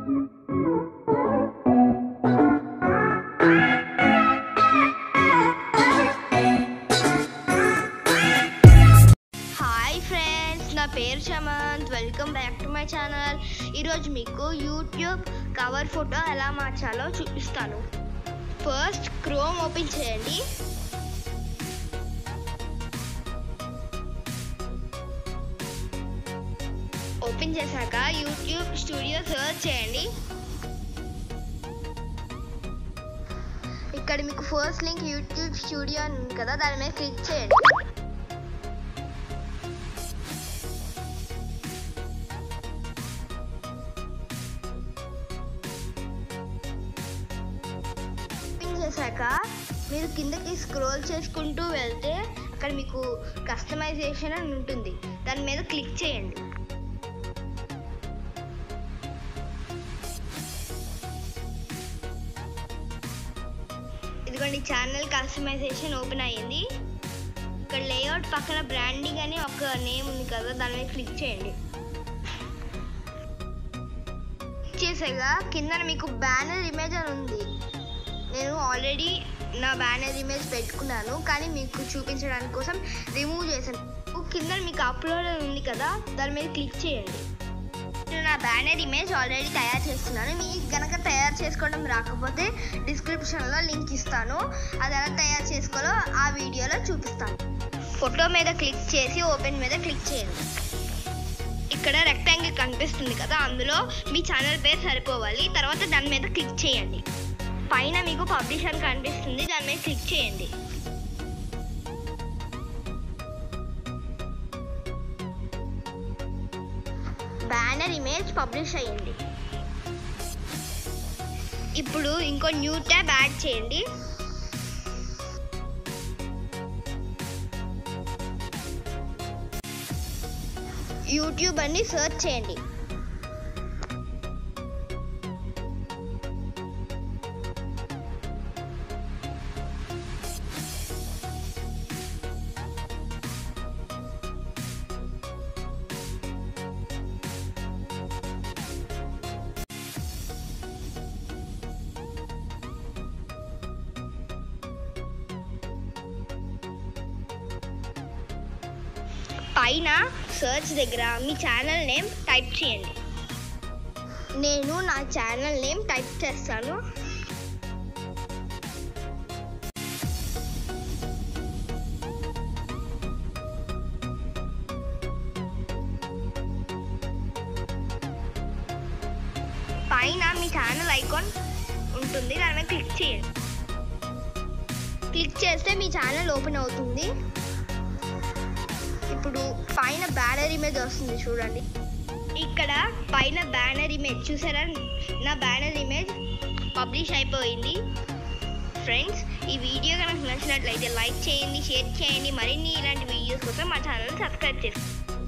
hi friends నా పేరు Chamanth welcome back to my channel ఈరోజు మీకు యూట్యూబ్ కవర్ ఫోటో ఎలా మార్చాలో చూపిస్తాను ఫస్ట్ క్రోమ్ ఓపెన్ చేయండి ఓపెన్ చేశాక యూట్యూబ్ స్టూడియో సర్చ్ చేయండి ఇక్కడ మీకు ఫస్ట్ లింక్ యూట్యూబ్ స్టూడియో అని ఉంది కదా దాని మీద క్లిక్ చేయండి ఓపెన్ చేశాక మీరు కిందకి స్క్రోల్ చేసుకుంటూ వెళ్తే అక్కడ మీకు కస్టమైజేషన్ అని ఉంటుంది దాని మీద క్లిక్ చేయండి ఇదిగోండి ఛానల్ కస్టమైజేషన్ ఓపెన్ అయ్యింది ఇక్కడ లేఅవుట్ పక్కన బ్రాండింగ్ అని ఒక నేమ్ ఉంది కదా దాని మీద క్లిక్ చేయండి క్లిక్ చేసాక కింద మీకు బ్యానర్ ఇమేజ్ అని ఉంది నేను ఆల్రెడీ నా బ్యానర్ ఇమేజ్ పెట్టుకున్నాను కానీ మీకు చూపించడానికి కోసం రిమూవ్ చేశాను కింద మీకు అప్లోడ్ అని ఉంది కదా దాని మీద క్లిక్ చేయండి నేను నా బ్యానర్ ఇమేజ్ ఆల్రెడీ తయారు చేస్తున్నాను మీకు కనుక తయారు చేసుకోవడం రాకపోతే డిస్క్రిప్షన్లో లింక్ ఇస్తాను అది ఎలా తయారు చేసుకోవాలో ఆ వీడియోలో చూపిస్తాను ఫోటో మీద క్లిక్ చేసి ఓపెన్ మీద క్లిక్ చేయండి ఇక్కడ రెక్టాంగిల్ కనిపిస్తుంది కదా అందులో మీ ఛానల్ పేరు సరిపోవాలి తర్వాత దాని మీద క్లిక్ చేయండి పైన మీకు పబ్లిషర్ కనిపిస్తుంది దాని మీద క్లిక్ చేయండి బ్యానర్ ఇమేజ్ పబ్లిష్ అయ్యింది ఇప్పుడు ఇంకో న్యూ ట్యాబ్ యాడ్ చేయండి యూట్యూబ్ అని సెర్చ్ చేయండి పైన సర్చ్ దగ్గర మీ ఛానల్ నేమ్ టైప్ చేయండి నేను నా ఛానల్ నేమ్ టైప్ చేస్తాను పైన మీ ఛానల్ ఐకాన్ ఉంటుంది దాని మీద క్లిక్ చేయండి క్లిక్ చేస్తే మీ ఛానల్ ఓపెన్ అవుతుంది ఇప్పుడు పైన బ్యానర్ ఇమేజ్ వస్తుంది చూడండి ఇక్కడ పైన బ్యానర్ ఇమేజ్ చూసారా నా బ్యానర్ ఇమేజ్ పబ్లిష్ అయిపోయింది ఫ్రెండ్స్ ఈ వీడియో కనుక నచ్చినట్లయితే లైక్ చేయండి షేర్ చేయండి మరిన్ని ఇలాంటి వీడియోస్ కోసం మా ఛానల్ సబ్స్క్రైబ్ చేసుకోండి